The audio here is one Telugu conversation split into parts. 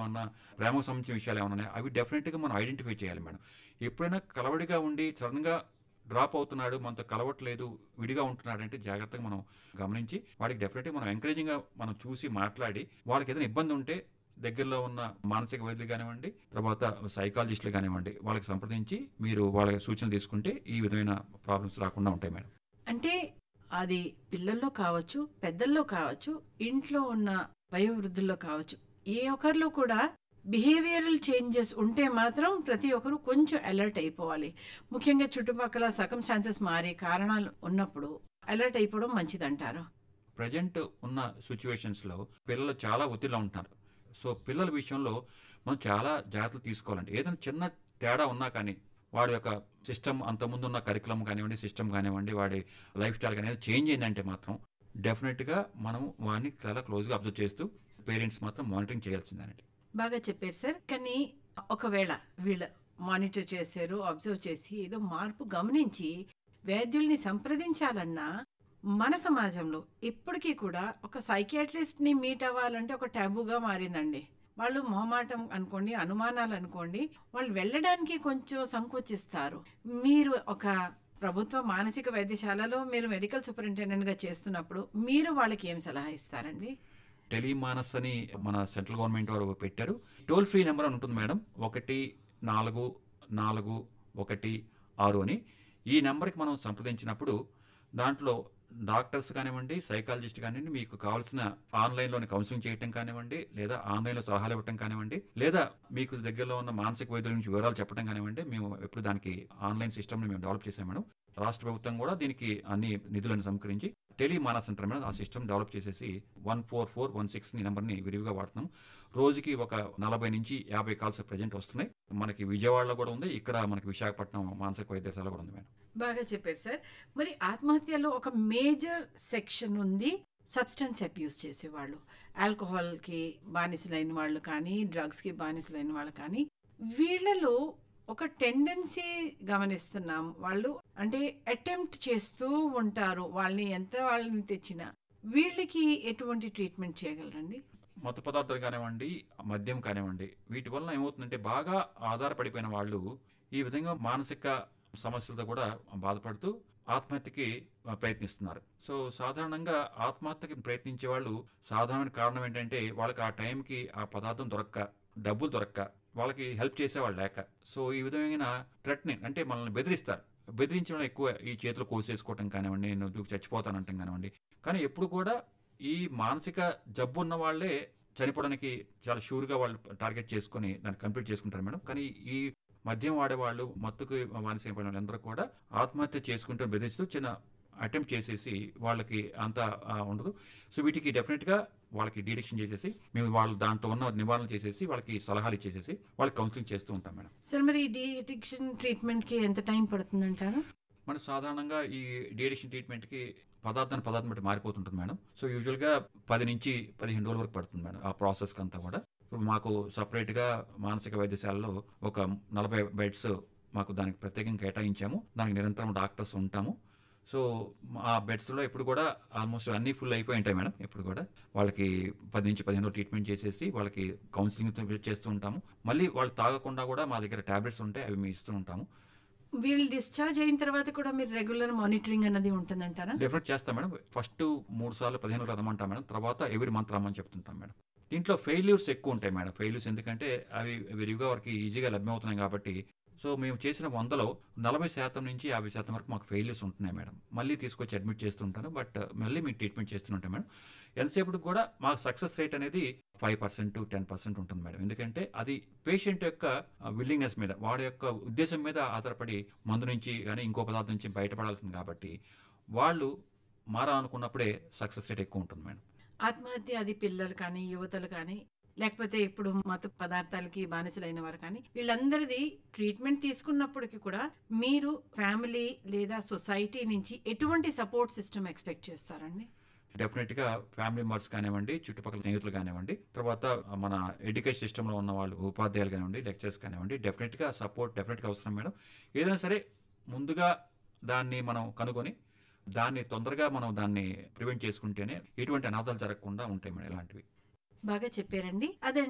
ఏమన్నా ప్రేమకు సంబంధించిన విషయాలు ఏమన్నా ఉన్నాయా అవి డెఫినెట్గా మనం ఐడెంటిఫై చేయాలి మేడం ఎప్పుడైనా కలవడిగా ఉండి సడన్గా డ్రాప్ అవుతున్నాడు మనతో కలవట్లేదు విడిగా ఉంటున్నాడు అంటే జాగ్రత్తగా మనం గమనించి వాడికి డెఫినెట్గా మనం ఎంకరేజింగ్గా మనం చూసి మాట్లాడి వాళ్ళకి ఏదైనా ఇబ్బంది ఉంటే దగ్గరలో ఉన్న మానసిక వైద్యులు కానివ్వండి తర్వాత సైకాలజిస్టులు కానివ్వండి వాళ్ళకి సంప్రదించి మీరు వాళ్ళ సూచనలు తీసుకుంటే ఈ విధమైన ప్రాబ్లమ్స్ రాకుండా ఉంటాయి మేడం అంటే అది పిల్లల్లో కావచ్చు పెద్దల్లో కావచ్చు ఇంట్లో ఉన్న వయోవృద్ధుల్లో కావచ్చు ఏ ఒక్కరిలో కూడా బిహేవియరల్ చేంజెస్ ఉంటే మాత్రం ప్రతి ఒక్కరు కొంచెం అలర్ట్ అయిపోవాలి ముఖ్యంగా చుట్టుపక్కల సర్కమ్స్టాన్సెస్ మారే కారణాలు ఉన్నప్పుడు అలర్ట్ అయిపోవడం మంచిదంటారు ప్రజెంట్ ఉన్న సిచ్యువేషన్స్లో పిల్లలు చాలా ఒత్తిడిలో ఉంటున్నారు సో పిల్లల విషయంలో మనం చాలా జాగ్రత్తలు తీసుకోవాలండి ఏదైనా చిన్న తేడా ఉన్నా కానీ వాడి యొక్క సిస్టమ్ అంతకుముందు ఉన్న కరికులం కానివ్వండి సిస్టమ్ కానివ్వండి వాడి లైఫ్ స్టైల్ కానివ్వండి చేంజ్ అయిందంటే మాత్రం డెఫినెట్గా మనం వాడిని చాలా క్లోజ్గా అబ్జర్వ్ చేస్తూ పేరెంట్స్ మాత్రం మానిటరింగ్ చేయాల్సిందేనండి బాగా చెప్పారు సార్ కానీ ఒకవేళ వీళ్ళ మానిటర్ చేశారు అబ్జర్వ్ చేసి ఏదో మార్పు గమనించి వైద్యుల్ని సంప్రదించాలన్నా మన సమాజంలో ఇప్పటికీ కూడా ఒక సైకియాట్రిస్ట్ ని మీట్ అవ్వాలంటే ఒక టాబుగా మారిందండి వాళ్ళు మొహమాటం అనుకోండి అనుమానాలు అనుకోండి వాళ్ళు వెళ్ళడానికి కొంచెం సంకోచిస్తారు మీరు ఒక ప్రభుత్వ మానసిక వైద్యశాలలో మీరు మెడికల్ సూపరింటెండెంట్ గా చేస్తున్నప్పుడు మీరు వాళ్ళకి ఏం సలహా ఇస్తారండి టెలిమానస్ అని మన సెంట్రల్ గవర్నమెంట్ వారు పెట్టారు టోల్ ఫ్రీ నెంబర్ అని ఉంటుంది మేడం ఒకటి నాలుగు నాలుగు ఒకటి ఆరు అని ఈ నెంబర్కి మనం సంప్రదించినప్పుడు దాంట్లో డాక్టర్స్ కానివ్వండి సైకాలజిస్ట్ కానివ్వండి మీకు కావాల్సిన ఆన్లైన్లోని కౌన్సిలింగ్ చేయటం కానివ్వండి లేదా ఆన్లైన్లో సలహాలు ఇవ్వటం కానివ్వండి లేదా మీకు దగ్గరలో ఉన్న మానసిక వైద్యుల నుంచి వివరాలు చెప్పడం కానివ్వండి మేము ఎప్పుడు దానికి ఆన్లైన్ సిస్టమ్ని మేము డెవలప్ చేసాం మేడం రాష్ట్ర ప్రభుత్వం కూడా దీనికి అన్ని నిధులను సమకరించి టెలిమానస్ అంటారు మేడం ఆ సిస్టమ్ డెవలప్ చేసేసి one four four one six నెంబర్ని విరివిగా వాడుతున్నాం రోజుకి ఒక నలభై నుంచి యాభై కాల్స్ ప్రజెంట్ వస్తున్నాయి మనకి విజయవాడలో కూడా ఉంది ఇక్కడ మనకి విశాఖపట్నం మానసిక వైద్యశాల కూడా ఉంది మేడం బాగా చెప్పారు సార్ మరి ఆత్మహత్యలో ఒక మేజర్ సెక్షన్ ఉంది సబ్స్టెన్స్ అబ్యూస్ చేసేవాళ్ళు ఆల్కహాల్కి బానిసలైన వాళ్ళు కానీ డ్రగ్స్కి బానిసలైన వాళ్ళు కానీ వీళ్ళలో ఒక టెండెన్సీ గమనిస్తున్నాం వాళ్ళు అంటే అటెంప్ట్ చేస్తూ ఉంటారు వాళ్ళని ఎంత వాళ్ళని తెచ్చినా వీళ్ళకి ఎటువంటి ట్రీట్మెంట్ చేయగలరండి మత్తు పదార్థాలు కానివ్వండి మద్యం కానివ్వండి వీటి వల్ల ఏమవుతుందంటే బాగా ఆధారపడిపోయిన వాళ్ళు ఈ విధంగా మానసిక సమస్యలతో కూడా బాధపడుతూ ఆత్మహత్యకి ప్రయత్నిస్తున్నారు సో సాధారణంగా ఆత్మహత్యకి ప్రయత్నించే వాళ్ళు సాధారణ కారణం ఏంటంటే వాళ్ళకి ఆ టైంకి ఆ పదార్థం దొరక్క డబ్బులు దొరక్క వాళ్ళకి హెల్ప్ చేసేవాళ్ళు లేక సో ఈ విధమైన థ్రెట్నింగ్ అంటే మనల్ని బెదిరిస్తారు బెదిరించడం ఎక్కువ ఈ చేతులు కోసేసుకోవటం కానివ్వండి నేను దూకి చచ్చిపోతానంటాం కానివ్వండి కానీ ఎప్పుడు కూడా ఈ మానసిక జబ్బు ఉన్న వాళ్ళే చనిపోవడానికి చాలా షూర్గా వాళ్ళు టార్గెట్ చేసుకొని దాన్ని కంప్లీట్ చేసుకుంటారు మేడం కానీ ఈ మద్యం వాడేవాళ్ళు మత్తుకు మానసిక పడిన వాళ్ళందరూ కూడా ఆత్మహత్య చేసుకుంటూ బెదిరిస్తూ చిన్న అటెంప్ట్ చేసేసి వాళ్ళకి అంత ఆ, ఉండదు సో వీటికి డెఫినెట్గా వాళ్ళకి డిడక్షన్ చేసేసి మేము వాళ్ళు దాంట్లో ఉన్న నివారణ చేసేసి వాళ్ళకి సలహాలు ఇచ్చేసేసి వాళ్ళకి కౌన్సిలింగ్ చేస్తూ ఉంటాం మేడం సార్ మరి ఈ డిఎడిక్షన్ ట్రీట్మెంట్కి ఎంత టైం పడుతుందంటారు మనం సాధారణంగా ఈ డిఎడిక్షన్ ట్రీట్మెంట్కి పదార్థాన్ని పదార్థం బట్టి మారిపోతుంటుంది మేడం సో యూజువల్గా పది నుంచి పదిహేను రోజుల వరకు పడుతుంది మేడం ఆ ప్రాసెస్కి అంతా కూడా ఇప్పుడు మాకు సపరేట్గా మానసిక వైద్యశాలలో ఒక నలభై బెడ్స్ మాకు దానికి ప్రత్యేకంగా కేటాయించాము దానికి నిరంతరం డాక్టర్స్ ఉంటాము సో ఆ బెడ్స్లో ఇప్పుడు కూడా ఆల్మోస్ట్ అన్నీ ఫుల్ అయిపోయి ఉంటాయి మేడం ఇప్పుడు కూడా వాళ్ళకి పది నుంచి పదిహేను రోజులు ట్రీట్మెంట్ చేసేసి వాళ్ళకి కౌన్సిలింగ్ చేస్తూ ఉంటాము మళ్ళీ వాళ్ళు తాగకుండా కూడా మా దగ్గర టాబ్లెట్స్ ఉంటాయి అవి మేము ఇస్తూ ఉంటాము వీళ్ళు డిశ్చార్జ్ అయిన తర్వాత కూడా మీరు రెగ్యులర్ మానిటరింగ్ అన్నది ఉంటుందంటారా డెఫినెట్ చేస్తాం మేడం ఫస్ట్ మూడు సార్లు పదిహేను రోజులు రమ్మంటాం మేడం తర్వాత ఎవ్రీ మంత్ రమ్మని చెప్తుంటాం మేడం దీంట్లో ఫెయిల్యూర్స్ ఎక్కువ ఉంటాయి మేడం ఫెయిల్యూర్స్ ఎందుకంటే అవి విరివిగా వారికి ఈజీగా లభ్యమవుతున్నాయి కాబట్టి సో మేము చేసిన వందలో నలభై శాతం నుంచి యాభై శాతం వరకు మాకు ఫెయిల్యూర్స్ ఉంటున్నాయి మేడం మళ్ళీ తీసుకొచ్చి అడ్మిట్ చేస్తుంటాను బట్ మళ్ళీ మేము ట్రీట్మెంట్ చేస్తుంటాం మేడం ఎంతసేపటికి కూడా మాకు సక్సెస్ రేట్ అనేది ఫైవ్ పర్సెంట్ టెన్ పర్సెంట్ ఉంటుంది మేడం ఎందుకంటే అది పేషెంట్ యొక్క విల్లింగ్నెస్ మీద వాడి యొక్క ఉద్దేశం మీద ఆధారపడి మందు నుంచి కానీ ఇంకో పదార్థం నుంచి బయటపడాల్సింది కాబట్టి వాళ్ళు మారాలనుకున్నప్పుడే సక్సెస్ రేట్ ఎక్కువ ఉంటుంది మేడం ఆత్మహత్య అది పిల్లలు కానీ యువతలు కానీ లేకపోతే ఇప్పుడు మత పదార్థాలకి బానిసలైన వారు కానీ వీళ్ళందరిది ట్రీట్మెంట్ తీసుకున్నప్పటికీ కూడా మీరు ఫ్యామిలీ లేదా సొసైటీ నుంచి ఎటువంటి సపోర్ట్ సిస్టమ్ ఎక్స్పెక్ట్ చేస్తారండి డెఫినెట్గా ఫ్యామిలీ మెంబర్స్ కానివ్వండి చుట్టుపక్కల స్నేహితులు కానివ్వండి తర్వాత మన ఎడ్యుకేషన్ సిస్టంలో ఉన్న వాళ్ళు ఉపాధ్యాయులు కానివ్వండి లెక్చర్స్ కానివ్వండి డెఫినెట్గా సపోర్ట్ డెఫినెట్గా అవసరం మేడం ఏదైనా సరే ముందుగా దాన్ని మనం కనుగొని దాన్ని తొందరగా మనం దాన్ని ప్రివెంట్ చేసుకుంటేనే ఎటువంటి అనాథాలు జరగకుండా ఉంటాయి మేడం ఇలాంటివి బాగా చెప్పారండి అదండి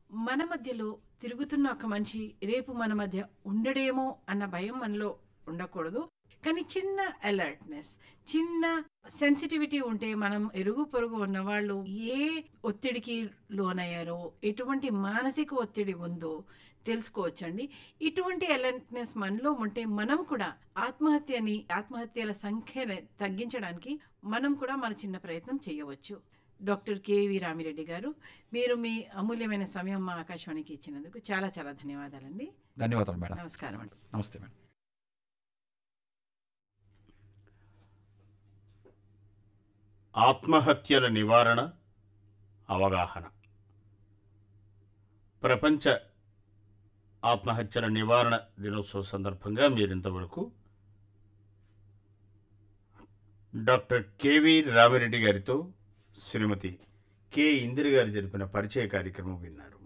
మన మధ్యలో తిరుగుతున్న ఒక మనిషి రేపు మన మధ్య ఉండడేమో అన్న భయం మనలో ఉండకూడదు కానీ చిన్న అలర్ట్నెస్ చిన్న సెన్సిటివిటీ ఉంటే మనం ఎరుగు పొరుగు ఉన్న వాళ్ళు ఏ ఒత్తిడికి లోనయ్యారో ఎటువంటి మానసిక ఒత్తిడి ఉందో తెలుసుకోవచ్చండి ఇటువంటి అలర్ట్నెస్ మనలో ఉంటే మనం కూడా ఆత్మహత్యని ఆత్మహత్యల సంఖ్యని తగ్గించడానికి మనం కూడా మన చిన్న ప్రయత్నం చేయవచ్చు డాక్టర్ కేవి రామిరెడ్డి గారు మీరు మీ అమూల్యమైన సమయం మా ఆకాశవాణికి ఇచ్చినందుకు చాలా చాలా ధన్యవాదాలండి ధన్యవాదాలు మేడం నమస్కారం అండి నమస్తే మేడం ఆత్మహత్యల నివారణ అవగాహన ప్రపంచ ఆత్మహత్యల నివారణ దినోత్సవ సందర్భంగా మీరింతవరకు డాక్టర్ కెవి రామిరెడ్డి గారితో శ్రీమతి కె ఇందిర గారు జరిపిన పరిచయ కార్యక్రమం విన్నారు